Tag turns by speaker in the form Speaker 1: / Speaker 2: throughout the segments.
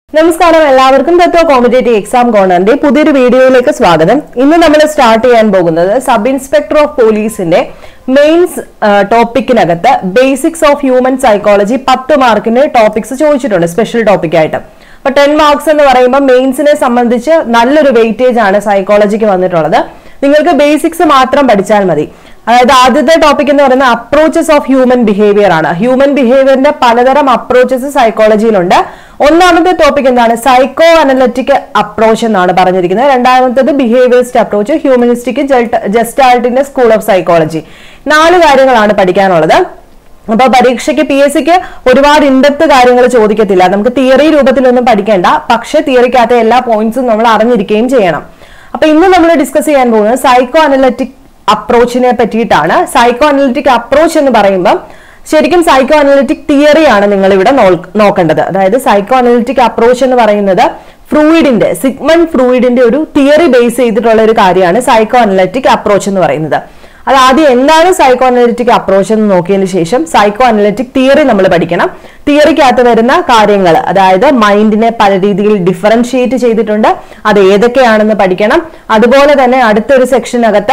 Speaker 1: നമസ്കാരം എല്ലാവർക്കും തത്വ competitive exam കോർണറിന്റെ പുതിയൊരു വീഡിയോയിലേക്ക് സ്വാഗതം ഇന്ന് നമ്മൾ സ്റ്റാർട്ട് ചെയ്യാൻ പോകുന്നത് സബ് ഇൻസ്പെക്ടർ ഓഫ് പോലീസിന്റെ മെയിൻസ് ടോപ്പിക്കിനകത്ത് ബേസിക്സ് ഓഫ് ഹ്യൂമൻ സൈക്കോളജി പത്ത് മാർക്കിന് ടോപ്പിക്സ് ചോദിച്ചിട്ടുണ്ട് സ്പെഷ്യൽ ടോപ്പിക് ആയിട്ട് അപ്പൊ ടെൻ മാർക്സ് എന്ന് പറയുമ്പോൾ മെയിൻസിനെ സംബന്ധിച്ച് നല്ലൊരു വെയിറ്റേജ് ആണ് സൈക്കോളജിക്ക് വന്നിട്ടുള്ളത് നിങ്ങൾക്ക് ബേസിക്സ് മാത്രം പഠിച്ചാൽ മതി അതായത് ആദ്യത്തെ ടോപ്പിക് എന്ന് പറയുന്നത് അപ്രോച്ചസ് ഓഫ് ഹ്യൂമൻ ബിഹേവിയർ ആണ് ഹ്യൂമൻ ബിഹേവിയറിന്റെ പലതരം അപ്രോച്ചസ് സൈക്കോളജിയിലുണ്ട് ഒന്നാമത്തെ ടോപ്പിക് എന്താണ് സൈക്കോ അനലറ്റിക് അപ്രോച്ച് എന്നാണ് പറഞ്ഞിരിക്കുന്നത് രണ്ടാമത്തേത് ബിഹേവിയറിസ്റ്റ് അപ്രോച്ച് ഹ്യൂമനിസ്റ്റിക് ജസ്റ്റാൾട്ടിന്റെ സ്കൂൾ ഓഫ് സൈക്കോളജി നാല് കാര്യങ്ങളാണ് പഠിക്കാനുള്ളത് അപ്പൊ പരീക്ഷയ്ക്ക് പി എസ് സിക്ക് ഒരുപാട് ഇൻഡെപ്ത് കാര്യങ്ങൾ ചോദിക്കത്തില്ല നമുക്ക് തിയറി രൂപത്തിലൊന്നും പഠിക്കേണ്ട പക്ഷെ തിയറിക്കകത്തെ എല്ലാ പോയിന്റ്സും നമ്മൾ അറിഞ്ഞിരിക്കുകയും ചെയ്യണം അപ്പൊ ഇന്ന് നമ്മൾ ഡിസ്കസ് ചെയ്യാൻ പോകുന്നത് സൈക്കോ അനലറ്റിക് അപ്രോച്ചിനെ പറ്റിയിട്ടാണ് സൈക്കോ അനലിറ്റിക് അപ്രോച്ച് എന്ന് പറയുമ്പോൾ ശരിക്കും സൈക്കോ അനലിറ്റിക് തിയറിയാണ് നിങ്ങൾ ഇവിടെ നോക്കേണ്ടത് അതായത് സൈക്കോ അനലിറ്റിക് അപ്രോച്ച് എന്ന് പറയുന്നത് ഫ്രൂയിഡിന്റെ സിഗ്മൺ ഫ്രൂയിഡിന്റെ ഒരു തിയറി ബേസ് ചെയ്തിട്ടുള്ള ഒരു കാര്യമാണ് സൈക്കോ അനലിറ്റിക് അപ്രോച്ച് എന്ന് പറയുന്നത് അത് ആദ്യം എന്താണ് സൈക്കോ അനലിറ്റിക് അപ്രോച്ച് എന്ന് നോക്കിയതിന് ശേഷം സൈക്കോ അനലിറ്റിക് തിയറി നമ്മൾ പഠിക്കണം തിയറിക്കകത്ത് വരുന്ന കാര്യങ്ങൾ അതായത് മൈൻഡിനെ പല രീതിയിൽ ഡിഫറൻഷിയേറ്റ് ചെയ്തിട്ടുണ്ട് അത് ഏതൊക്കെയാണെന്ന് പഠിക്കണം അതുപോലെ തന്നെ അടുത്തൊരു സെക്ഷനകത്ത്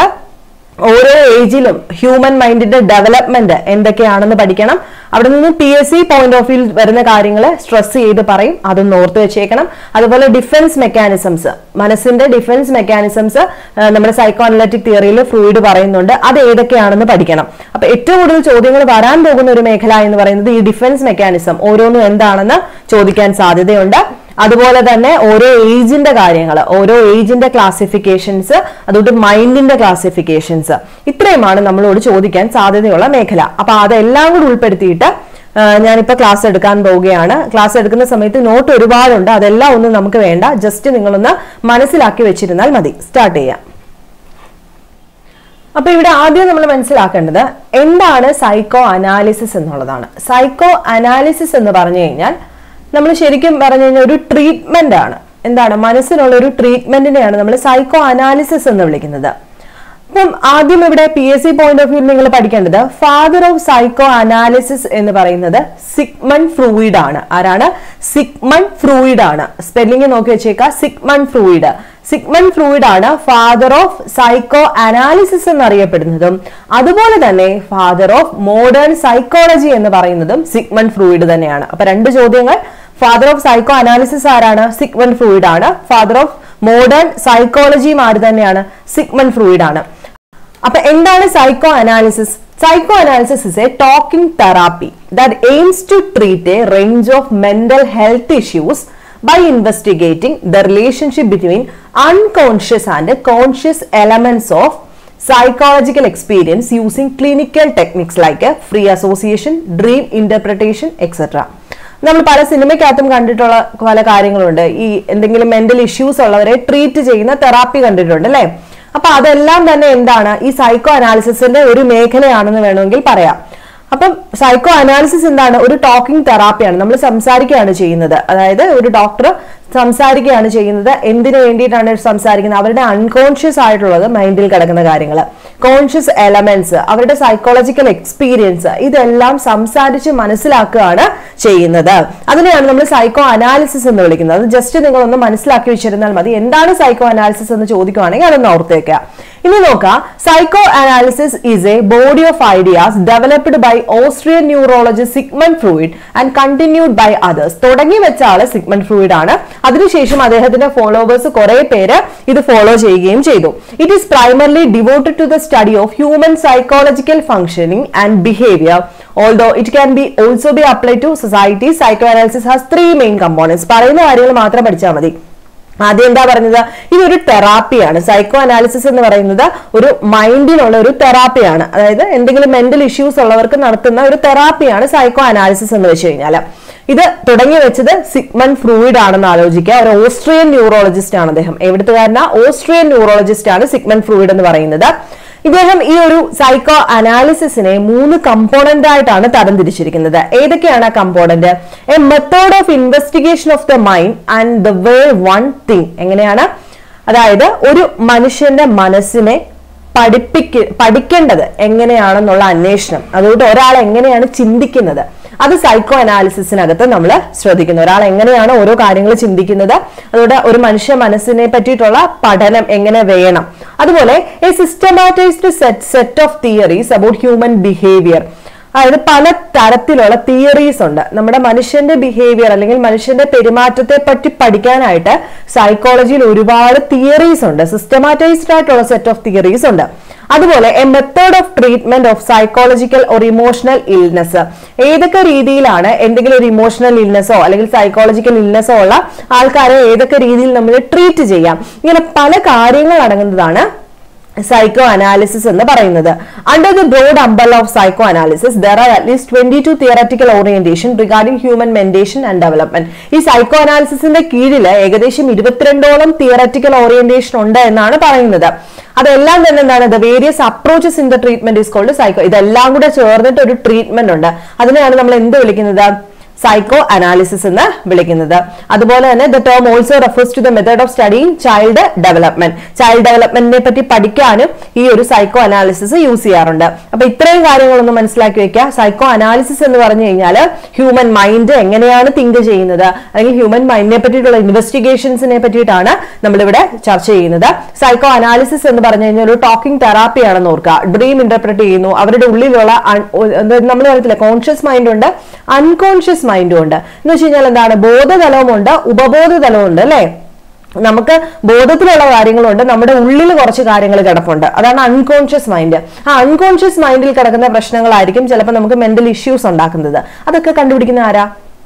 Speaker 1: ഓരോ ഏജിലും ഹ്യൂമൻ മൈൻഡിന്റെ ഡെവലപ്മെന്റ് എന്തൊക്കെയാണെന്ന് പഠിക്കണം അവിടെ നിന്ന് P S C point of view വരുന്ന കാര്യങ്ങൾ സ്ട്രെസ് ചെയ്ത് പറയും അതൊന്ന് ഓർത്ത് വെച്ചേക്കണം അതുപോലെ ഡിഫൻസ് മെക്കാനിസംസ് മനസ്സിന്റെ ഡിഫൻസ് മെക്കാനിസംസ് നമ്മുടെ സൈക്കോ അനലറ്റിക് തിയറിയിൽ ഫ്രൂയിഡ് പറയുന്നുണ്ട് അത് ഏതൊക്കെയാണെന്ന് പഠിക്കണം അപ്പൊ ഏറ്റവും കൂടുതൽ ചോദ്യങ്ങൾ വരാൻ പോകുന്ന ഒരു മേഖല എന്ന് പറയുന്നത് ഈ ഡിഫൻസ് മെക്കാനിസം ഓരോന്നും എന്താണെന്ന് ചോദിക്കാൻ സാധ്യതയുണ്ട് അതുപോലെ തന്നെ ഓരോ ഏജിന്റെ കാര്യങ്ങൾ ഓരോ ഏജിന്റെ ക്ലാസിഫിക്കേഷൻസ് അതുകൊണ്ട് മൈൻഡിന്റെ ക്ലാസിഫിക്കേഷൻസ് ഇത്രയുമാണ് നമ്മളോട് ചോദിക്കാൻ സാധ്യതയുള്ള മേഖല അപ്പൊ അതെല്ലാം കൂടി ഉൾപ്പെടുത്തിയിട്ട് ഞാനിപ്പോ ക്ലാസ് എടുക്കാൻ പോവുകയാണ് ക്ലാസ് എടുക്കുന്ന സമയത്ത് നോട്ട് ഒരുപാടുണ്ട് അതെല്ലാം ഒന്നും നമുക്ക് വേണ്ട ജസ്റ്റ് നിങ്ങളൊന്ന് മനസ്സിലാക്കി വെച്ചിരുന്നാൽ മതി സ്റ്റാർട്ട് ചെയ്യാം അപ്പൊ ഇവിടെ ആദ്യം നമ്മൾ മനസ്സിലാക്കേണ്ടത് എന്താണ് സൈക്കോ അനാലിസിസ് എന്നുള്ളതാണ് സൈക്കോ അനാലിസിസ് എന്ന് പറഞ്ഞു കഴിഞ്ഞാൽ നമ്മൾ ശരിക്കും പറഞ്ഞു കഴിഞ്ഞാൽ ഒരു ട്രീറ്റ്മെന്റ് ആണ് എന്താണ് മനസ്സിനുള്ള ഒരു ട്രീറ്റ്മെന്റിനെയാണ് നമ്മൾ സൈക്കോ അനാലിസിസ് എന്ന് വിളിക്കുന്നത് അപ്പം ആദ്യം ഇവിടെ P S C point of view നിങ്ങൾ പഠിക്കേണ്ടത് ഫാദർ ഓഫ് സൈക്കോ അനാലിസിസ് എന്ന് പറയുന്നത് സിഗ്മൺ ഫ്രൂയിഡ് ആണ് ആരാണ് സിഗ്മൺ ഫ്രൂയിഡ് ആണ് സ്പെല്ലിംഗ് നോക്കി വെച്ചേക്ക സിഗ്മൺ ഫ്രൂയിഡ് സിഗ്മൺ ഫ്രൂയിഡ് ആണ് ഫാദർ ഓഫ് സൈക്കോ അനാലിസിസ് എന്നറിയപ്പെടുന്നതും അതുപോലെ തന്നെ ഫാദർ ഓഫ് മോഡേൺ സൈക്കോളജി എന്ന് പറയുന്നതും സിഗ്മൺ ഫ്രൂയിഡ് തന്നെയാണ് അപ്പൊ രണ്ട് ചോദ്യങ്ങൾ ഫാദർ ഓഫ് സൈക്കോ അനാലിസിസ് ആരാണ് സിഗ്മൺ ഫ്രൂയിഡ് ആണ് ഫാദർ ഓഫ് മോഡേൺ സൈക്കോളജിയും ആര് തന്നെയാണ് സിഗ്മൺ ഫ്രൂയിഡ് ആണ് അപ്പൊ എന്താണ് psycho analysis psycho analysis is a talking therapy that aims to treat a range of mental health issues by investigating the relationship between unconscious and conscious elements of psychological experience using clinical techniques like free association, dream interpretation, etc. നമ്മൾ പല സിനിമയ്ക്കകത്തും കണ്ടിട്ടുള്ള പല കാര്യങ്ങളുണ്ട് ഈ എന്തെങ്കിലും mental issues ഉള്ളവരെ treat ചെയ്യുന്ന therapy കണ്ടിട്ടുണ്ട് അല്ലെ അപ്പൊ അതെല്ലാം തന്നെ എന്താണ് ഈ സൈക്കോ അനാലിസിസിന്റെ ഒരു മേഖലയാണെന്ന് വേണമെങ്കിൽ പറയാം അപ്പം സൈക്കോ അനാലിസിസ് എന്താണ് ഒരു ടോക്കിംഗ് തെറാപ്പിയാണ് നമ്മൾ സംസാരിക്കുകയാണ് ചെയ്യുന്നത് അതായത് ഒരു ഡോക്ടർ സംസാരിക്കുകയാണ് ചെയ്യുന്നത് എന്തിനു വേണ്ടിയിട്ടാണ് സംസാരിക്കുന്നത് അവരുടെ അൺകോൺഷ്യസ് ആയിട്ടുള്ളത് മൈൻഡിൽ കിടക്കുന്ന കാര്യങ്ങൾ കോൺഷ്യസ് എലമെന്റ്സ് അവരുടെ സൈക്കോളജിക്കൽ എക്സ്പീരിയൻസ് ഇതെല്ലാം സംസാരിച്ച് മനസ്സിലാക്കുകയാണ് ചെയ്യുന്നത് അതിനെയാണ് നമ്മൾ സൈക്കോ അനാലിസിസ് എന്ന് വിളിക്കുന്നത് അത് ജസ്റ്റ് നിങ്ങളൊന്ന് മനസ്സിലാക്കി വെച്ചിരുന്നാൽ മതി എന്താണ് സൈക്കോ അനാലിസിസ് എന്ന് ചോദിക്കുവാണെങ്കിൽ അതൊന്ന് ഓർത്തേക്കുക ഇനി നോക്കാം psycho analysis is a body of ideas developed by Austrian neurologist Sigmund Freud and continued by others തുടങ്ങി വെച്ച ആള് സിഗ്മൺ ഫ്രൂയിഡ് ആണ് അതിനുശേഷം അദ്ദേഹത്തിന്റെ ഫോളോവേഴ്സ് കുറെ പേര് ഇത് ഫോളോ ചെയ്യുകയും ചെയ്തു it is primarily devoted to the study of human psychological functioning and behaviour although it can be also be apply to society psycho analysis has three main components പറയുന്ന കാര്യങ്ങൾ മാത്രം പഠിച്ചാൽ മതി ആദ്യം എന്താ പറഞ്ഞത് ഇതൊരു തെറാപ്പിയാണ് സൈക്കോ അനാലിസിസ് എന്ന് പറയുന്നത് ഒരു മൈൻഡിനുള്ള ഒരു തെറാപ്പിയാണ് അതായത് എന്തെങ്കിലും മെന്റൽ ഇഷ്യൂസ് ഉള്ളവർക്ക് നടത്തുന്ന ഒരു തെറാപ്പിയാണ് സൈക്കോ അനാലിസിസ് എന്ന് വെച്ച് കഴിഞ്ഞാൽ ഇത് തുടങ്ങി വെച്ചത് സിഗ്മൺ ഫ്രൂയിഡ് ആണെന്ന് ആലോചിക്കുക ഒരു ഓസ്ട്രിയൻ ന്യൂറോളജിസ്റ്റ് ആണ് അദ്ദേഹം എവിടുത്തുകാരന ഓസ്ട്രിയൻ ന്യൂറോളജിസ്റ്റ് ആണ് സിഗ്മൺ ഫ്രൂയിഡ് എന്ന് പറയുന്നത് ഇദ്ദേഹം ഈ ഒരു സൈക്കോ അനാലിസിസിനെ മൂന്ന് കമ്പോണന്റ് ആയിട്ടാണ് തരംതിരിച്ചിരിക്കുന്നത് ഏതൊക്കെയാണ് ആ component a method of investigation of the mind and the way one think എങ്ങനെയാണ് അതായത് ഒരു മനുഷ്യന്റെ മനസ്സിനെ പഠിപ്പിക്ക പഠിക്കേണ്ടത് എങ്ങനെയാണെന്നുള്ള അന്വേഷണം അതുകൊണ്ട് ഒരാൾ എങ്ങനെയാണ് ചിന്തിക്കുന്നത് അത് സൈക്കോ അനാലിസിസിനകത്ത് നമ്മൾ ശ്രദ്ധിക്കുന്നു ഒരാൾ എങ്ങനെയാണ് ഓരോ കാര്യങ്ങൾ ചിന്തിക്കുന്നത് അതുകൊണ്ട് ഒരു മനുഷ്യ മനസ്സിനെ പറ്റിയിട്ടുള്ള പഠനം എങ്ങനെ വേണം അതുപോലെ a systematized set set of theories about human behaviour അതായത് പല തരത്തിലുള്ള തിയറീസ് ഉണ്ട് നമ്മുടെ മനുഷ്യന്റെ ബിഹേവിയർ അല്ലെങ്കിൽ മനുഷ്യന്റെ പെരുമാറ്റത്തെ പറ്റി പഠിക്കാനായിട്ട് സൈക്കോളജിയിൽ ഒരുപാട് തിയറീസ് ഉണ്ട് സിസ്റ്റമാറ്റൈസ്ഡ് ആയിട്ടുള്ള സെറ്റ് ഓഫ് തിയറീസ് ഉണ്ട് അതുപോലെ a method of treatment of psychological or emotional illness ഏതൊക്കെ രീതിയിലാണ് എന്തെങ്കിലും ഒരു ഇമോഷണൽ ഇൽനെസ്സോ അല്ലെങ്കിൽ സൈക്കോളജിക്കൽ ഇൽനെസ്സോ ഉള്ള ആൾക്കാരെ ഏതൊക്കെ രീതിയിൽ നമ്മൾ ട്രീറ്റ് ചെയ്യാം ഇങ്ങനെ പല കാര്യങ്ങൾ അടങ്ങുന്നതാണ് സൈക്കോ അനാലിസിസ് എന്ന് പറയുന്നത് under the broad umbrella of psycho analysis there are at least twenty two theoretical orientation regarding human mentation and development ഈ സൈക്കോ അനാലിസിസിന്റെ കീഴിൽ ഏകദേശം ഇരുപത്തിരണ്ടോളം തിയററ്റിക്കൽ ഓറിയന്റേഷൻ ഉണ്ട് എന്നാണ് പറയുന്നത് അതെല്ലാം തന്നെ എന്താണ് the various approaches in the treatment is called psycho ഇതെല്ലാം കൂടെ ചേർന്നിട്ട് ഒരു ട്രീറ്റ്മെന്റ് ഉണ്ട് അതിനെയാണ് നമ്മൾ എന്ത് വിളിക്കുന്നത് സൈക്കോ അനാലിസിസ് എന്ന് വിളിക്കുന്നത് അതുപോലെ തന്നെ the term also refers to the method of studying child development child ഡെവലപ്മെന്റിനെ പറ്റി പഠിക്കാനും ഈ ഒരു സൈക്കോ അനാലിസിസ് യൂസ് ചെയ്യാറുണ്ട് അപ്പൊ ഇത്രയും കാര്യങ്ങളൊന്ന് മനസ്സിലാക്കി വെക്കുക സൈക്കോ അനാലിസിസ് എന്ന് പറഞ്ഞു കഴിഞ്ഞാൽ ഹ്യൂമൻ മൈൻഡ് എങ്ങനെയാണ് തിങ്ക് ചെയ്യുന്നത് അല്ലെങ്കിൽ ഹ്യൂമൻ മൈൻഡിനെ പറ്റിയിട്ടുള്ള ഇൻവെസ്റ്റിഗേഷൻസിനെ പറ്റിയിട്ടാണ് നമ്മളിവിടെ ചർച്ച ചെയ്യുന്നത് സൈക്കോ അനാലിസിസ് എന്ന് പറഞ്ഞു കഴിഞ്ഞാൽ ഒരു ടോക്കിംഗ് തെറാപ്പി ആണെന്ന് ഓർക്കുക ഡ്രീം ഇന്റർപ്രറ്റ് ചെയ്യുന്നു അവരുടെ ഉള്ളിലുള്ള നമ്മൾ പറയത്തില്ല കോൺഷ്യസ് മൈൻഡ് ഉണ്ട് അൺകോൺഷ്യസ് മൈൻഡും ഉണ്ട് എന്ന് വെച്ച് കഴിഞ്ഞാൽ എന്താണ് ബോധതലവും ഉണ്ട് ഉപബോധതലവും ഉണ്ട് അല്ലെ നമുക്ക് ബോധത്തിലുള്ള കാര്യങ്ങളുണ്ട് നമ്മുടെ ഉള്ളിൽ കുറച്ച് കാര്യങ്ങൾ കിടപ്പുണ്ട് അതാണ് അൺകോൺഷ്യസ് മൈൻഡ് ആ അൺകോൺഷ്യസ് മൈൻഡിൽ കിടക്കുന്ന പ്രശ്നങ്ങളായിരിക്കും ചിലപ്പോൾ നമുക്ക് മെന്റൽ ഇഷ്യൂസ് ഉണ്ടാക്കുന്നത് അതൊക്കെ കണ്ടുപിടിക്കുന്ന ആരാ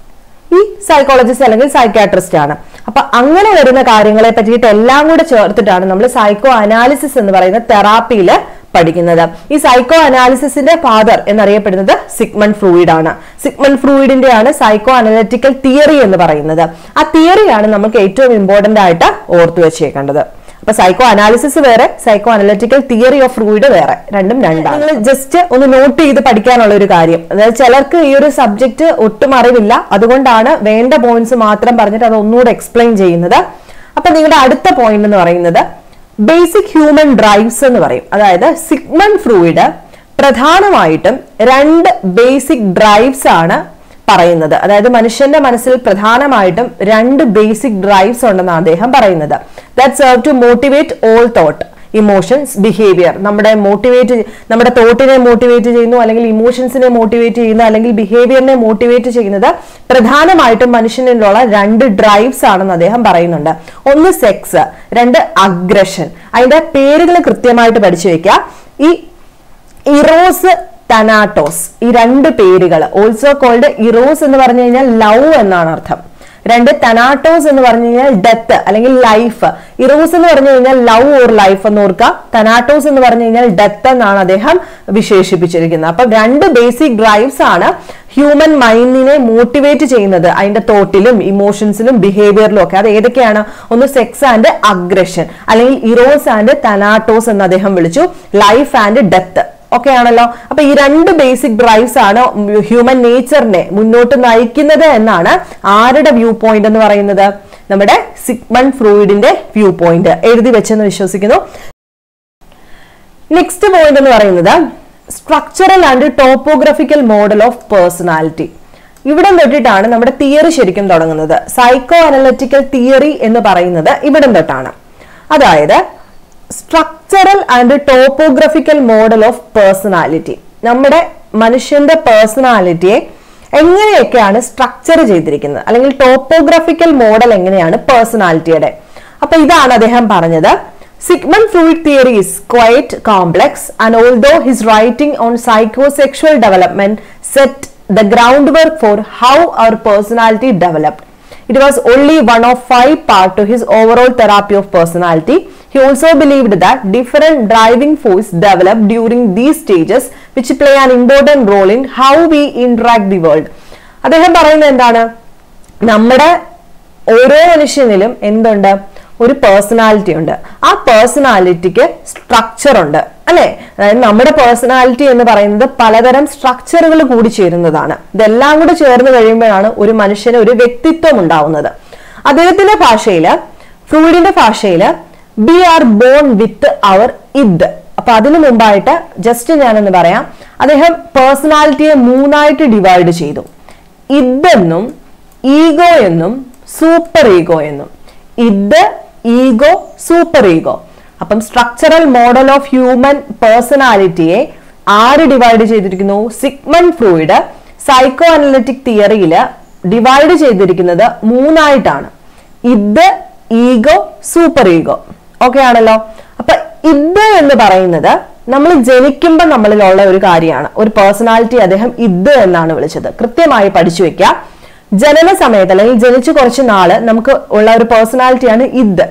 Speaker 1: ഈ സൈക്കോളജിസ്റ്റ് അല്ലെങ്കിൽ സൈക്കാട്രിസ്റ്റ് ആണ് അപ്പൊ അങ്ങനെ വരുന്ന കാര്യങ്ങളെ പറ്റിയിട്ട് എല്ലാം കൂടെ ചേർത്തിട്ടാണ് നമ്മൾ സൈക്കോ അനാലിസിസ് എന്ന് പറയുന്ന തെറാപ്പിയിൽ പഠിക്കുന്നത് ഈ സൈക്കോ അനാലിസിസിന്റെ ഫാദർ എന്നറിയപ്പെടുന്നത് സിഗ്മൺ ഫ്രൂയിഡ് ആണ് സിഗ്മൺ ഫ്രൂയിഡിന്റെ ആണ് സൈക്കോ അനലിറ്റിക്കൽ തിയറി എന്ന് പറയുന്നത് ആ തിയറിയാണ് നമുക്ക് ഏറ്റവും ഇമ്പോർട്ടന്റ് ആയിട്ട് ഓർത്തു വെച്ചേക്കേണ്ടത് അപ്പൊ സൈക്കോ അനാലിസിസ് വേറെ psycho analytical theory of Freud വേറെ രണ്ടും രണ്ടാണ് നിങ്ങൾ ജസ്റ്റ് ഒന്ന് നോട്ട് ചെയ്ത് പഠിക്കാനുള്ള ഒരു കാര്യം അതായത് ചിലർക്ക് ഈ ഒരു സബ്ജക്ട് ഒട്ടും അറിവില്ല അതുകൊണ്ടാണ് വേണ്ട പോയിന്റ്സ് മാത്രം പറഞ്ഞിട്ട് അത് ഒന്നുകൂടെ എക്സ്പ്ലെയിൻ ചെയ്യുന്നത് അപ്പൊ നിങ്ങളുടെ അടുത്ത പോയിന്റ് എന്ന് പറയുന്നത് ബേസിക് ഹ്യൂമൻ ഡ്രൈവ്സ് എന്ന് പറയും അതായത് സിഗ്മൺ ഫ്രൂയിഡ് പ്രധാനമായിട്ടും രണ്ട് ബേസിക് ഡ്രൈവ്സ് ആണ് പറയുന്നത് അതായത് മനുഷ്യന്റെ മനസ്സിൽ പ്രധാനമായിട്ടും രണ്ട് ബേസിക് ഡ്രൈവ്സ് ഉണ്ടെന്ന് അദ്ദേഹം പറയുന്നത് that serve to motivate all thought emotions behaviour നമ്മുടെ മോട്ടിവേറ്റ് നമ്മുടെ തോട്ടിനെ മോട്ടിവേറ്റ് ചെയ്യുന്നു അല്ലെങ്കിൽ ഇമോഷൻസിനെ മോട്ടിവേറ്റ് ചെയ്യുന്നു അല്ലെങ്കിൽ ബിഹേവിയറിനെ മോട്ടിവേറ്റ് ചെയ്യുന്നത് പ്രധാനമായിട്ടും മനുഷ്യനിലുള്ള രണ്ട് ഡ്രൈവ്സ് ആണെന്ന് അദ്ദേഹം പറയുന്നുണ്ട് ഒന്ന് സെക്സ് രണ്ട് അഗ്രഷൻ അതിന്റെ പേരുകൾ കൃത്യമായിട്ട് പഠിച്ചു വെക്കുക ഈ ഇറോസ് തനാട്ടോസ് ഈ രണ്ട് പേരുകൾ ഓൾസോ കോൾഡ് ഇറോസ് എന്ന് പറഞ്ഞു കഴിഞ്ഞാൽ ലവ് എന്നാണ് അർത്ഥം രണ്ട് തനാട്ടോസ് എന്ന് പറഞ്ഞു കഴിഞ്ഞാൽ ഡെത്ത് അല്ലെങ്കിൽ ലൈഫ് ഇറോസ് എന്ന് പറഞ്ഞു കഴിഞ്ഞാൽ ലവ് ഓർ ലൈഫ് എന്ന് ഓർക്കുക തനാട്ടോസ് എന്ന് പറഞ്ഞു കഴിഞ്ഞാൽ ഡെത്ത് എന്നാണ് അദ്ദേഹം വിശേഷിപ്പിച്ചിരിക്കുന്നത് അപ്പൊ രണ്ട് ബേസിക് ഡ്രൈവ്സ് ആണ് ഹ്യൂമൻ മൈൻഡിനെ മോട്ടിവേറ്റ് ചെയ്യുന്നത് അതിന്റെ തോട്ടിലും ഇമോഷൻസിലും ബിഹേവിയറിലും ഒക്കെ അത് ഏതൊക്കെയാണ് ഒന്ന് സെക്സ് ആൻഡ് അഗ്രഷൻ അല്ലെങ്കിൽ ഇറോസ് ആൻഡ് തനാട്ടോസ് എന്ന് അദ്ദേഹം വിളിച്ചു ലൈഫ് ആൻഡ് ഡെത്ത് ഓക്കെ ആണല്ലോ അപ്പൊ ഈ രണ്ട് ബേസിക് ഡ്രൈവ്സ് ആണ് ഹ്യൂമൻ നേച്ചറിനെ മുന്നോട്ട് നയിക്കുന്നത് എന്നാണ് ആരുടെ വ്യൂ പോയിന്റ് എന്ന് പറയുന്നത് നമ്മുടെ സിഗ്മൺ ഫ്രൂയിഡിന്റെ വ്യൂ പോയിന്റ് എഴുതി വെച്ചെന്ന് വിശ്വസിക്കുന്നു നെക്സ്റ്റ് പോയിന്റ് എന്ന് പറയുന്നത് structural and topographical model of personality ഇവിടം തൊട്ടിട്ടാണ് നമ്മുടെ തിയറി ശരിക്കും തുടങ്ങുന്നത് സൈക്കോ അനലറ്റിക്കൽ തിയറി എന്ന് പറയുന്നത് ഇവിടം തൊട്ടാണ് അതായത് structural and topographical model of personality നമ്മുടെ മനുഷ്യന്റെ പേഴ്സണാലിറ്റിയെ എങ്ങനെയൊക്കെയാണ് സ്ട്രക്ചർ ചെയ്തിരിക്കുന്നത് അല്ലെങ്കിൽ ടോപ്പോഗ്രഫിക്കൽ മോഡൽ എങ്ങനെയാണ് പേഴ്സണാലിറ്റിയുടെ അപ്പൊ ഇതാണ് അദ്ദേഹം പറഞ്ഞത് Sigmund Freud theory is quite complex and although his writing on psychosexual development set the groundwork for how our personality developed. It was only one of five parts to his overall therapy of personality. He also believed that different driving force develop during these stages which play an important role in how we interact the world. അദ്ദേഹം പറയുന്നത് എന്താണ് നമ്മുടെ ഓരോ മനുഷ്യനിലും എന്തുണ്ട് ഒരു personality ഉണ്ട് ആ പേഴ്സണാലിറ്റിക്ക് structure ഉണ്ട് അല്ലെ അതായത് നമ്മുടെ പേഴ്സണാലിറ്റി എന്ന് പറയുന്നത് പലതരം സ്ട്രക്ചറുകൾ കൂടി ചേരുന്നതാണ് ഇതെല്ലാം കൂടി ചേർന്ന് കഴിയുമ്പോഴാണ് ഒരു മനുഷ്യന് ഒരു വ്യക്തിത്വം ഉണ്ടാവുന്നത് അദ്ദേഹത്തിന്റെ ഭാഷയില് ഫ്രൂയിഡിന്റെ ഭാഷയില് we are born with our id അപ്പൊ അതിനു മുമ്പായിട്ട് ജസ്റ്റ് ഞാനൊന്ന് പറയാം അദ്ദേഹം പേഴ്സണാലിറ്റിയെ മൂന്നായിട്ട് ഡിവൈഡ് ചെയ്തു ഇതെന്നും ഈഗോ എന്നും സൂപ്പർ ഈഗോ എന്നും ഇത് ഈഗോ സൂപ്പർ ഈഗോ അപ്പം സ്ട്രക്ചറൽ മോഡൽ ഓഫ് ഹ്യൂമൻ പേഴ്സണാലിറ്റിയെ ആര് ഡിവൈഡ് ചെയ്തിരിക്കുന്നു സിഗ്മൺ ഫ്രൂയിഡ് സൈക്കോ അനലിറ്റിക് തിയറിയിൽ ഡിവൈഡ് ചെയ്തിരിക്കുന്നത് മൂന്നായിട്ടാണ് ഇത് ഈഗോ സൂപ്പർ ഈഗോ ഓക്കെ ആണല്ലോ അപ്പൊ ഇത് എന്ന് പറയുന്നത് നമ്മൾ ജനിക്കുമ്പോൾ നമ്മളിലുള്ള ഒരു കാര്യമാണ് ഒരു പേഴ്സണാലിറ്റി അദ്ദേഹം ഇത് എന്നാണ് വിളിച്ചത് കൃത്യമായി പഠിച്ചു വെക്കുക ജനന സമയത്ത് അല്ലെങ്കിൽ ജനിച്ചു കുറച്ച് നാള് നമുക്ക് ഉള്ള ഒരു പേഴ്സണാലിറ്റിയാണ് ഇത്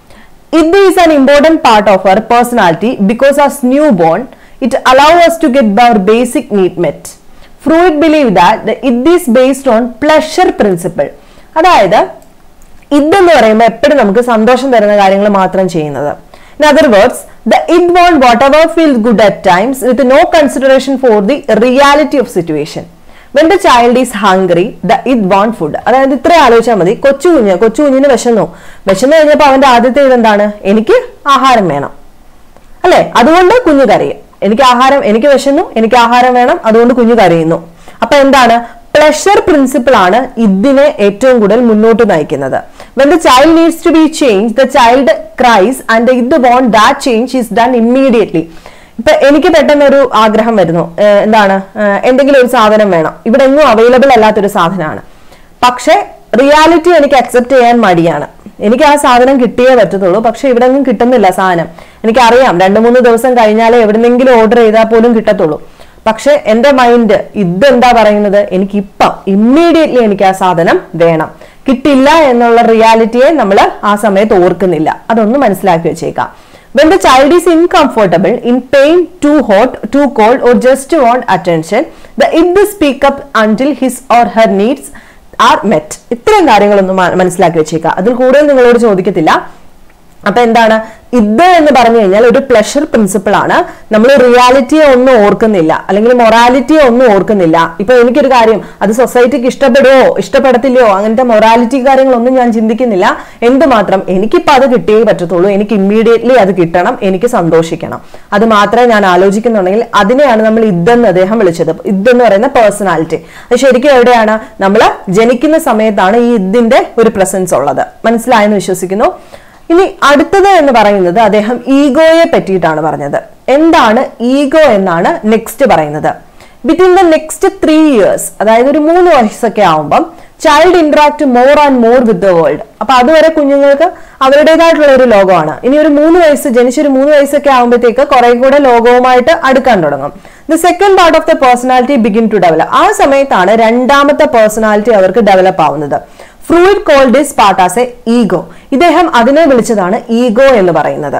Speaker 1: id is an important part of our personality because as newborn it allow us to get our basic need met Freud believe that id is based on pleasure principle അതായത് ഇതെന്ന് പറയുമ്പോൾ എപ്പോഴും നമുക്ക് സന്തോഷം തരുന്ന കാര്യങ്ങൾ മാത്രം ചെയ്യുന്നത് in other words the id want whatever feels good at times with no consideration for the reality of situation when the child is hungry the id want food അതായത് ഇത്ര ആലോചിച്ചാൽ മതി കൊച്ചു കുഞ്ഞ് കൊച്ചു കുഞ്ഞിന് വിശന്നു വിശന്നു കഴിഞ്ഞപ്പോൾ അവന്റെ ആദ്യത്തെ ഇതെന്താണ് എനിക്ക് ആഹാരം വേണം അല്ലെ അതുകൊണ്ട് കുഞ്ഞു കരയും എനിക്ക് ആഹാരം എനിക്ക് വിശന്നു എനിക്ക് ആഹാരം വേണം അതുകൊണ്ട് കുഞ്ഞു കരയുന്നു അപ്പൊ എന്താണ് പ്ലഷർ പ്രിൻസിപ്പിൾ ആണ് ഇതിനെ ഏറ്റവും കൂടുതൽ മുന്നോട്ട് നയിക്കുന്നത് when the child needs to be change the child cries and id want that change is done immediately ഇപ്പൊ എനിക്ക് പെട്ടെന്ന് ഒരു ആഗ്രഹം വരുന്നു ഏഹ് എന്താണ് ഏഹ് എന്തെങ്കിലും ഒരു സാധനം വേണം ഇവിടെ എങ്ങും അവൈലബിൾ അല്ലാത്തൊരു സാധനമാണ് പക്ഷെ റിയാലിറ്റി എനിക്ക് അക്സെപ്റ്റ് ചെയ്യാൻ മടിയാണ് എനിക്ക് ആ സാധനം കിട്ടിയേ പറ്റത്തുള്ളൂ പക്ഷെ ഇവിടെ ഒന്നും കിട്ടുന്നില്ല സാധനം എനിക്കറിയാം രണ്ട് മൂന്ന് ദിവസം കഴിഞ്ഞാലേ എവിടെന്നെങ്കിലും ഓർഡർ ചെയ്താൽ പോലും കിട്ടത്തുള്ളൂ പക്ഷെ എന്റെ മൈൻഡ് ഇതെന്താ പറയുന്നത് എനിക്ക് ഇപ്പം ഇമ്മീഡിയറ്റ്ലി എനിക്ക് ആ സാധനം വേണം കിട്ടില്ല എന്നുള്ള റിയാലിറ്റിയെ നമ്മൾ ആ സമയത്ത് ഓർക്കുന്നില്ല അതൊന്ന് മനസ്സിലാക്കി വെച്ചേക്കാം When the child is uncomfortable, in pain, too hot, too cold, or just want attention, the it speak up until his or her needs are met. ഇത്രയും കാര്യങ്ങളൊന്നും മ- മനസ്സിലാക്കി വെച്ചേക്കുക അതിൽ കൂടുതൽ നിങ്ങളോട് ചോദിക്കത്തില്ല അപ്പൊ എന്താണ് ഇത് എന്ന് പറഞ്ഞു കഴിഞ്ഞാൽ ഒരു പ്ലഷർ പ്രിൻസിപ്പിൾ ആണ് നമ്മൾ റിയാലിറ്റിയെ ഒന്നും ഓർക്കുന്നില്ല അല്ലെങ്കിൽ മൊറാലിറ്റിയെ ഒന്നും ഓർക്കുന്നില്ല ഇപ്പൊ എനിക്കൊരു കാര്യം അത് സൊസൈറ്റിക്ക് ഇഷ്ടപ്പെടുവോ ഇഷ്ടപ്പെടത്തില്ലയോ അങ്ങനത്തെ മൊറാലിറ്റി കാര്യങ്ങളൊന്നും ഞാൻ ചിന്തിക്കുന്നില്ല എന്തുമാത്രം എനിക്കിപ്പോ അത് കിട്ടിയേ പറ്റത്തുള്ളൂ എനിക്ക് ഇമ്മീഡിയറ്റ്ലി അത് കിട്ടണം എനിക്ക് സന്തോഷിക്കണം അത് മാത്രമേ ഞാൻ ആലോചിക്കുന്നുണ്ടെങ്കിൽ അതിനെയാണ് നമ്മൾ ഇതെന്ന് അദ്ദേഹം വിളിച്ചത് ഇതെന്ന് പറയുന്ന പേഴ്സണാലിറ്റി അത് ശരിക്കും എവിടെയാണ് നമ്മൾ ജനിക്കുന്ന സമയത്താണ് ഈ ഇതിന്റെ ഒരു പ്രസൻസ് ഉള്ളത് മനസ്സിലായെന്ന് വിശ്വസിക്കുന്നു ഇനി അടുത്തത് എന്ന് പറയുന്നത് അദ്ദേഹം ഈഗോയെ പറ്റിയിട്ടാണ് പറഞ്ഞത് എന്താണ് ഈഗോ എന്നാണ് നെക്സ്റ്റ് പറയുന്നത് between the next three years അതായത് ഒരു മൂന്ന് വയസ്സൊക്കെ ആവുമ്പം child interact more and more with the world അപ്പൊ അതുവരെ കുഞ്ഞുങ്ങൾക്ക് അവരുടേതായിട്ടുള്ള ഒരു ലോകമാണ് ഇനി ഒരു മൂന്ന് വയസ്സ് ജനിച്ചൊരു മൂന്ന് വയസ്സൊക്കെ ആകുമ്പോഴത്തേക്ക് കുറെ കൂടെ ലോകവുമായിട്ട് അടുക്കാൻ തുടങ്ങും the second part of the personality begin to develop ആ സമയത്താണ് രണ്ടാമത്തെ പേഴ്സണാലിറ്റി അവർക്ക് ഡെവലപ്പ് ആവുന്നത് Freud called this part as a ego ഇദ്ദേഹം അതിനെ വിളിച്ചതാണ് ഈഗോ എന്ന് പറയുന്നത്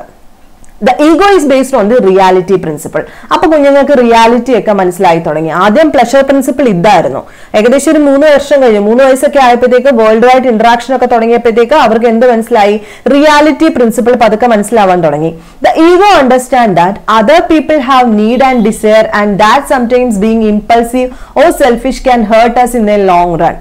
Speaker 1: the ego is based on the reality principle അപ്പൊ കുഞ്ഞുങ്ങൾക്ക് റിയാലിറ്റി ഒക്കെ മനസ്സിലായി തുടങ്ങി ആദ്യം പ്ലഷർ പ്രിൻസിപ്പിൾ ഇതായിരുന്നു ഏകദേശം ഒരു മൂന്ന് വർഷം കഴിഞ്ഞു മൂന്ന് വയസ്സൊക്കെ ആയപ്പോഴത്തേക്ക് വേൾഡ് വൈഡ് ഇന്ററാക്ഷൻ ഒക്കെ തുടങ്ങിയപ്പോഴത്തേക്ക് അവർക്ക് എന്ത് മനസ്സിലായി റിയാലിറ്റി പ്രിൻസിപ്പിൾ പതുക്കെ മനസ്സിലാവാൻ തുടങ്ങി the ego understand that other people have need and desire and that sometimes being impulsive or selfish can hurt us in a long run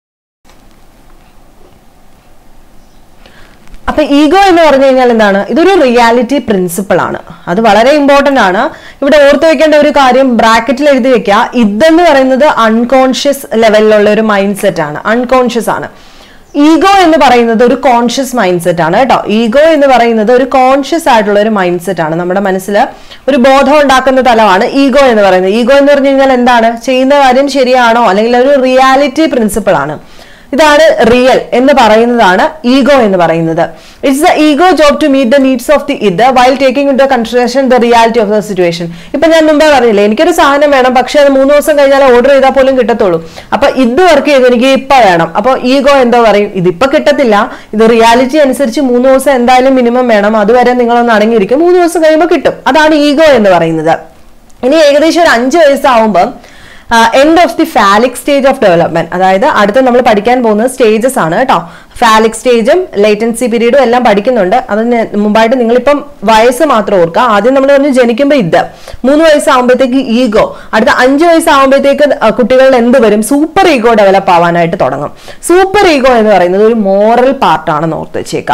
Speaker 1: അപ്പൊ ഈഗോ എന്ന് പറഞ്ഞു കഴിഞ്ഞാൽ എന്താണ് ഇതൊരു റിയാലിറ്റി പ്രിൻസിപ്പിൾ ആണ് അത് വളരെ ഇമ്പോർട്ടന്റ് ആണ് ഇവിടെ ഓർത്ത് വെക്കേണ്ട ഒരു കാര്യം ബ്രാക്കറ്റിൽ എഴുതി വെക്കുക ഇതെന്ന് പറയുന്നത് അൺകോൺഷ്യസ് ലെവലിലുള്ള ഒരു മൈൻഡ് സെറ്റ് ആണ് അൺകോൺഷ്യസ് ആണ് ഈഗോ എന്ന് പറയുന്നത് ഒരു കോൺഷ്യസ് മൈൻഡ് സെറ്റ് ആണ് കേട്ടോ ഈഗോ എന്ന് പറയുന്നത് ഒരു കോൺഷ്യസ് ആയിട്ടുള്ള ഒരു മൈൻഡ് സെറ്റ് ആണ് നമ്മുടെ മനസ്സിൽ ഒരു ബോധം ഉണ്ടാക്കുന്ന തലമാണ് ഈഗോ എന്ന് പറയുന്നത് ഈഗോ എന്ന് പറഞ്ഞു കഴിഞ്ഞാൽ എന്താണ് ചെയ്യുന്ന കാര്യം ശരിയാണോ അല്ലെങ്കിൽ ഒരു റിയാലിറ്റി പ്രിൻസിപ്പിൾ ആണ് ഇതാണ് റിയൽ എന്ന് പറയുന്നതാണ് ഈഗോ എന്ന് പറയുന്നത് it's the ego job to meet the needs of the id while taking into consideration the reality of the situation ഇപ്പൊ ഞാൻ മുമ്പേ പറഞ്ഞില്ലേ എനിക്കൊരു സാധനം വേണം പക്ഷെ അത് മൂന്ന് ദിവസം കഴിഞ്ഞാൽ ഓർഡർ ചെയ്താൽ പോലും കിട്ടത്തുള്ളൂ അപ്പൊ ഇത് വർക്ക് ചെയ്ത് എനിക്ക് ഇപ്പൊ വേണം അപ്പൊ ഈഗോ എന്തോ പറയും ഇതിപ്പോ കിട്ടത്തില്ല ഇത് റിയാലിറ്റി അനുസരിച്ച് മൂന്ന് ദിവസം എന്തായാലും മിനിമം വേണം അതുവരെ നിങ്ങളൊന്ന് അടങ്ങിയിരിക്കും മൂന്ന് ദിവസം കഴിയുമ്പോൾ കിട്ടും അതാണ് ഈഗോ എന്ന് പറയുന്നത് ഇനി ഏകദേശം ഒരു അഞ്ച് വയസ്സാവുമ്പം end of the phallic stage of development അതായത് അടുത്ത നമ്മൾ പഠിക്കാൻ പോകുന്നത് സ്റ്റേജസ് ആണ് കേട്ടോ ഫാലിക് സ്റ്റേജും ലേറ്റൻസി പീരീഡും എല്ലാം പഠിക്കുന്നുണ്ട് അതിന് മുമ്പായിട്ട് നിങ്ങളിപ്പം വയസ്സ് മാത്രം ഓർക്കുക ആദ്യം നമ്മൾ പറഞ്ഞു ജനിക്കുമ്പോൾ ഇത് മൂന്ന് വയസ്സാകുമ്പോഴത്തേക്ക് ഈഗോ അടുത്ത അഞ്ച് വയസ്സാകുമ്പോഴത്തേക്ക് കുട്ടികളിൽ എന്ത് വരും സൂപ്പർ ഈഗോ ഡെവലപ്പ് ആവാനായിട്ട് തുടങ്ങും സൂപ്പർ ഈഗോ എന്ന് പറയുന്നത് ഒരു മോറൽ പാർട്ടാണെന്ന് ഓർത്ത് വെച്ചേക്കാം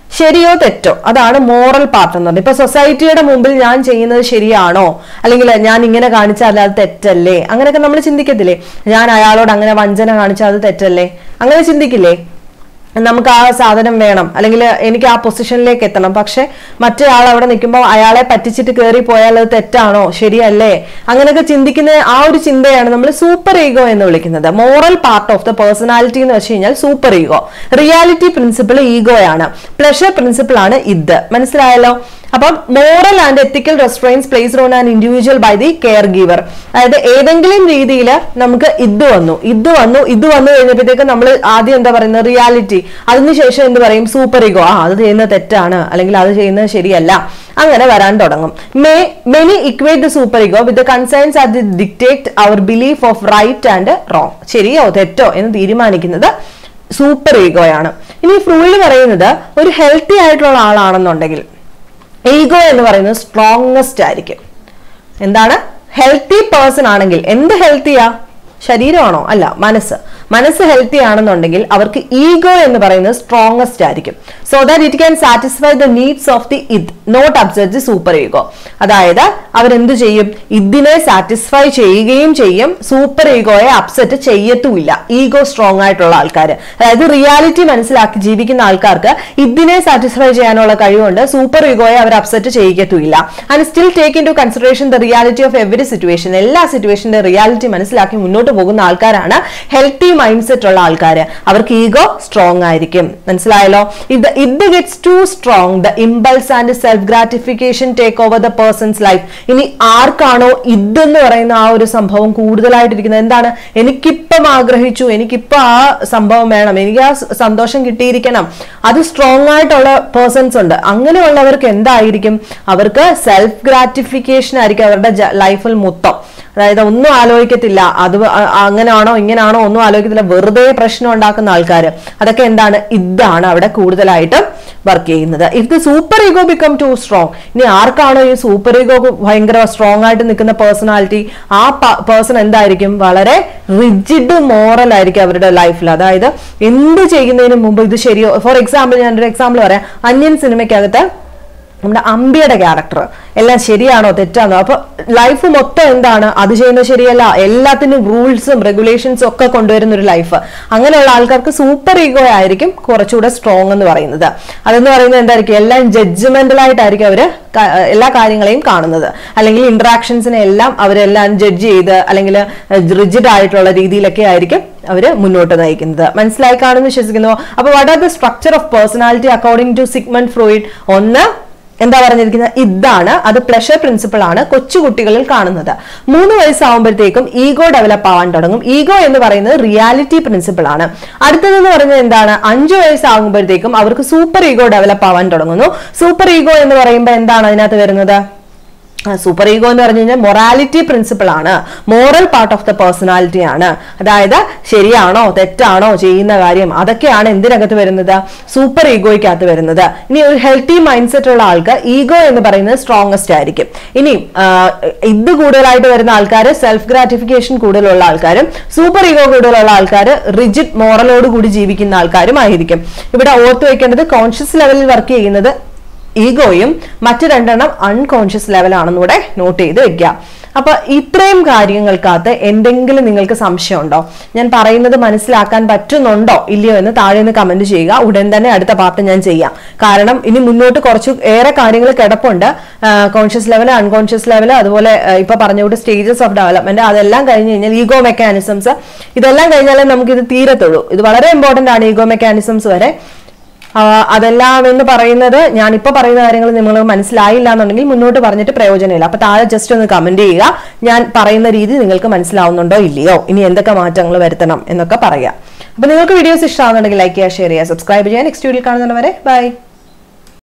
Speaker 1: ശരിയോ തെറ്റോ അതാണ് മോറൽ പാർട്ട് എന്ന് പറയുന്നത് ഇപ്പൊ സൊസൈറ്റിയുടെ മുമ്പിൽ ഞാൻ ചെയ്യുന്നത് ശരിയാണോ അല്ലെങ്കിൽ ഞാൻ ഇങ്ങനെ കാണിച്ചാൽ അത് തെറ്റല്ലേ അങ്ങനെയൊക്കെ നമ്മൾ ചിന്തിക്കത്തില്ലേ ഞാൻ അയാളോട് അങ്ങനെ വഞ്ചന കാണിച്ചാൽ അത് തെറ്റല്ലേ അങ്ങനെ ചിന്തിക്കില്ലേ നമുക്ക് ആ സാധനം വേണം അല്ലെങ്കിൽ എനിക്ക് ആ പൊസിഷനിലേക്ക് എത്തണം പക്ഷെ മറ്റൊരാൾ അവിടെ നിൽക്കുമ്പോൾ അയാളെ പറ്റിച്ചിട്ട് കയറി പോയാൽ അത് തെറ്റാണോ ശരിയല്ലേ അങ്ങനെയൊക്കെ ചിന്തിക്കുന്ന ആ ഒരു ചിന്തയാണ് നമ്മൾ സൂപ്പർ ഈഗോ എന്ന് വിളിക്കുന്നത് moral part of the personality എന്ന് വെച്ച് കഴിഞ്ഞാൽ സൂപ്പർ ഈഗോ റിയാലിറ്റി പ്രിൻസിപ്പിൾ ഈഗോയാണ് പ്ലഷർ പ്രിൻസിപ്പിൾ ആണ് ഇത് മനസ്സിലായല്ലോ അപ്പം moral and ethical restraints placed on an individual by the caregiver അതായത് ഏതെങ്കിലും രീതിയിൽ നമുക്ക് ഇത് വന്നു ഇത് വന്നു ഇത് വന്നു കഴിഞ്ഞപ്പോഴത്തേക്ക് നമ്മൾ ആദ്യം എന്താ പറയുന്നത് റിയാലിറ്റി അതിനുശേഷം എന്ത് പറയും സൂപ്പർ ഈഗോ ആ അത് ചെയ്യുന്നത് തെറ്റാണ് അല്ലെങ്കിൽ അത് ചെയ്യുന്നത് ശരിയല്ല അങ്ങനെ വരാൻ തുടങ്ങും may many equate the super ego with concerns are the dictate our belief of right and wrong ശരിയോ തെറ്റോ എന്ന് തീരുമാനിക്കുന്നത് സൂപ്പർ ഈഗോയാണ് ഇനി ഫ്രൂയിഡ് പറയുന്നത് ഒരു ഹെൽത്തി ആയിട്ടുള്ള ആളാണെന്നുണ്ടെങ്കിൽ ഈഗോ എന്ന് പറയുന്നത് സ്ട്രോങ്സ്റ്റ് ആയിരിക്കും എന്താണ് ഹെൽത്തി പേഴ്സൺ ആണെങ്കിൽ എന്ത് ഹെൽത്തിയാ ശരീരമാണോ അല്ല മനസ്സ് മനസ്സ് ഹെൽത്തി ആണെന്നുണ്ടെങ്കിൽ അവർക്ക് ഈഗോ എന്ന് പറയുന്നത് സ്ട്രോങ്സ്റ്റ് ആയിരിക്കും so that it can satisfy the needs of the id not observe the super ego അതായത് അവരെന്ത് ചെയ്യും ഇതിനെ സാറ്റിസ്ഫൈ ചെയ്യുകയും ചെയ്യും സൂപ്പർ ഈഗോയെ അപ്സെറ്റ് ചെയ്യത്തുമില്ല ഈഗോ സ്ട്രോങ് ആയിട്ടുള്ള ആൾക്കാർ അതായത് റിയാലിറ്റി മനസ്സിലാക്കി ജീവിക്കുന്ന ആൾക്കാർക്ക് ഇതിനെ സാറ്റിസ്ഫൈ ചെയ്യാനുള്ള കഴിവുണ്ട് സൂപ്പർ ഈഗോയെ അവർ അപ്സെറ്റ് ചെയ്യിക്കത്തുമില്ല and still take into consideration the reality of every situation എല്ലാ സിറ്റുവേഷന്റെ റിയാലിറ്റി മനസ്സിലാക്കി മുന്നോട്ട് പോകുന്ന ആൾക്കാരാണ് ഹെൽത്തി മൈൻഡ് സെറ്റ് ഉള്ള ആൾക്കാർ അവർക്ക് ഈഗോ സ്ട്രോങ് ആയിരിക്കും മനസ്സിലായല്ലോ ഇത് id gets too strong the impulse and self gratification take over the person's life ഇനി ആർക്കാണോ ഇതെന്ന് പറയുന്ന ആ ഒരു സംഭവം കൂടുതലായിട്ടിരിക്കുന്നത് എന്താണ് എനിക്കിപ്പം ആഗ്രഹിച്ചു എനിക്കിപ്പം ആ സംഭവം വേണം എനിക്ക് ആ സ- സന്തോഷം കിട്ടിയിരിക്കണം അത് സ്ട്രോങ് ആയിട്ടുള്ള പേഴ്സൺസ് ഉണ്ട് അങ്ങനെയുള്ളവർക്ക് എന്തായിരിക്കും അവർക്ക് സെൽഫ് ഗ്രാറ്റിഫിക്കേഷൻ ആയിരിക്കും അവരുടെ ലൈഫിൽ മൊത്തം അതായത് ഒന്നും ആലോചിക്കത്തില്ല അത് അ- അങ്ങനാണോ ഇങ്ങനാണോ ഒന്നും ആലോചിക്കത്തില്ല വെറുതെ പ്രശ്നം ഉണ്ടാക്കുന്ന ആൾക്കാർ അതൊക്കെ എന്താണ് ഇതാണ് അവിടെ കൂടുതലായിട്ട് വർക്ക് ചെയ്യുന്നത് if the super ego become too strong ഇനി ആർക്കാണോ ഈ സൂപ്പർ ഈഗോ ഭയങ്കര സ്ട്രോങ് ആയിട്ട് നിൽക്കുന്ന പേഴ്സണാലിറ്റി ആ പേഴ്സൺ എന്തായിരിക്കും വളരെ റിജിഡ് മോറൽ ആയിരിക്കും അവരുടെ ലൈഫിൽ അതായത് എന്ത് ചെയ്യുന്നതിന് മുമ്പ് ഇത് ശരിയോ ഫോർ എക്സാമ്പിൾ ഞാനൊരു എക്സാമ്പിൾ പറയാം അന്യൻ സിനിമയ്ക്കകത്ത് നമ്മുടെ അമ്പിയുടെ ക്യാരക്ടർ എല്ലാം ശരിയാണോ തെറ്റാണോ അപ്പൊ ലൈഫ് മൊത്തം എന്താണ് അത് ചെയ്യുന്നത് ശരിയല്ല എല്ലാത്തിനും റൂൾസും റെഗുലേഷൻസും ഒക്കെ കൊണ്ടുവരുന്ന ഒരു ലൈഫ് അങ്ങനെയുള്ള ആൾക്കാർക്ക് സൂപ്പർ ഈഗോ ആയിരിക്കും കുറച്ചുകൂടെ സ്ട്രോങ് എന്ന് പറയുന്നത് അതെന്ന് പറയുന്നത് എന്തായിരിക്കും എല്ലാം ജഡ്ജ്മെന്റൽ ആയിട്ടായിരിക്കും അവര് ക- എല്ലാ കാര്യങ്ങളെയും കാണുന്നത് അല്ലെങ്കിൽ ഇന്ററാക്ഷൻസിനെ എല്ലാം അവരെല്ലാം ജഡ്ജ് ചെയ്ത് അല്ലെങ്കിൽ റിജിഡ് ആയിട്ടുള്ള രീതിയിലൊക്കെ ആയിരിക്കും അവര് മുന്നോട്ട് നയിക്കുന്നത് മനസ്സിലായി കാണുമെന്ന് വിശ്വസിക്കുന്നു അപ്പൊ what are the structure of personality according to Sigmund Freud ഒന്ന് എന്താ പറഞ്ഞിരിക്കുന്നത് ഇതാണ് അത് പ്ലഷർ പ്രിൻസിപ്പിൾ ആണ് കൊച്ചുകുട്ടികളിൽ കാണുന്നത് മൂന്ന് വയസ്സാവുമ്പോഴത്തേക്കും ഈഗോ ഡെവലപ്പ് ആവാൻ തുടങ്ങും ഈഗോ എന്ന് പറയുന്നത് റിയാലിറ്റി പ്രിൻസിപ്പിൾ ആണ് അടുത്തതെന്ന് പറയുന്നത് എന്താണ് അഞ്ചു വയസ്സാകുമ്പോഴത്തേക്കും അവർക്ക് സൂപ്പർ ഈഗോ ഡെവലപ്പ് ആവാൻ തുടങ്ങുന്നു സൂപ്പർ ഈഗോ എന്ന് പറയുമ്പോൾ എന്താണ് അതിനകത്ത് വരുന്നത് സൂപ്പർ ഈഗോ എന്ന് പറഞ്ഞു കഴിഞ്ഞാൽ മൊറാലിറ്റി പ്രിൻസിപ്പിൾ ആണ് moral part of the personality ആണ് അതായത് ശരിയാണോ തെറ്റാണോ ചെയ്യുന്ന കാര്യം അതൊക്കെയാണ് എന്തിനകത്ത് വരുന്നത് സൂപ്പർ ഈഗോയ്ക്കകത്ത് വരുന്നത് ഇനി ഒരു ഹെൽത്തി മൈൻഡ് സെറ്റ് ഉള്ള ആൾക്ക് ഈഗോ എന്ന് പറയുന്നത് സ്ട്രോങ്സ്റ്റ് ആയിരിക്കും ഇനി ആ, ഇത് കൂടുതലായിട്ട് വരുന്ന ആൾക്കാർ സെൽഫ് ഗ്രാറ്റിഫിക്കേഷൻ കൂടുതലുള്ള ആൾക്കാരും സൂപ്പർ ഈഗോ കൂടുതലുള്ള ആൾക്കാർ റിജിഡ് മോറലോട് കൂടി ജീവിക്കുന്ന ആൾക്കാരും ആയിരിക്കും ഇവിടെ ഓർത്ത് വെക്കേണ്ടത് കോൺഷ്യസ് ലെവലിൽ വർക്ക് ചെയ്യുന്നത് ഈഗോയും മറ്റു രണ്ടെണ്ണം അൺകോൺഷ്യസ് ലെവലാണെന്നൂടെ നോട്ട് ചെയ്ത് വെക്കുക അപ്പൊ ഇത്രയും കാര്യങ്ങൾക്കകത്ത് എന്തെങ്കിലും നിങ്ങൾക്ക് സംശയമുണ്ടോ ഞാൻ പറയുന്നത് മനസ്സിലാക്കാൻ പറ്റുന്നുണ്ടോ ഇല്ലയോ എന്ന് താഴെ നിന്ന് കമന്റ് ചെയ്യുക ഉടൻ തന്നെ അടുത്ത പാർട്ട് ഞാൻ ചെയ്യാം കാരണം ഇനി മുന്നോട്ട് കുറച്ച് ഏറെ കാര്യങ്ങൾ കിടപ്പുണ്ട് കോൺഷ്യസ് ലെവൽ അൺകോൺഷ്യസ് ലെവൽ അതുപോലെ ആ, ഇപ്പൊ പറഞ്ഞുകൊണ്ട് സ്റ്റേജസ് ഓഫ് ഡെവലപ്മെന്റ് അതെല്ലാം കഴിഞ്ഞ് കഴിഞ്ഞാൽ ഈഗോ മെക്കാനിസംസ് ഇതെല്ലാം കഴിഞ്ഞാലേ നമുക്ക് ഇത് തീരത്തുള്ളൂ ഇത് വളരെ ഇമ്പോർട്ടന്റ് ആണ് ഈഗോ മെക്കാനിസംസ് വരെ ആ, അതെല്ലാം എന്ന് പറയുന്നത് ഞാൻ ഇപ്പൊ പറയുന്ന കാര്യങ്ങൾ നിങ്ങൾ മനസ്സിലായില്ല എന്നുണ്ടെങ്കിൽ മുന്നോട്ട് പറഞ്ഞിട്ട് പ്രയോജനമില്ല അപ്പൊ താഴെ ജസ്റ്റ് ഒന്ന് കമന്റ് ചെയ്യുക ഞാൻ പറയുന്ന രീതി നിങ്ങൾക്ക് മനസ്സിലാവുന്നുണ്ടോ ഇല്ലയോ ഇനി എന്തൊക്കെ മാറ്റങ്ങൾ വരുത്തണം എന്നൊക്കെ പറയാം അപ്പൊ നിങ്ങൾക്ക് വീഡിയോസ് ഇഷ്ടമാണെന്നുണ്ടെങ്കിൽ ലൈക്ക് ചെയ്യുക ഷെയർ ചെയ്യുക സബ്സ്ക്രൈബ് ചെയ്യുക നെക്സ്റ്റ് വീഡിയോ കാണുന്നവരെ ബൈ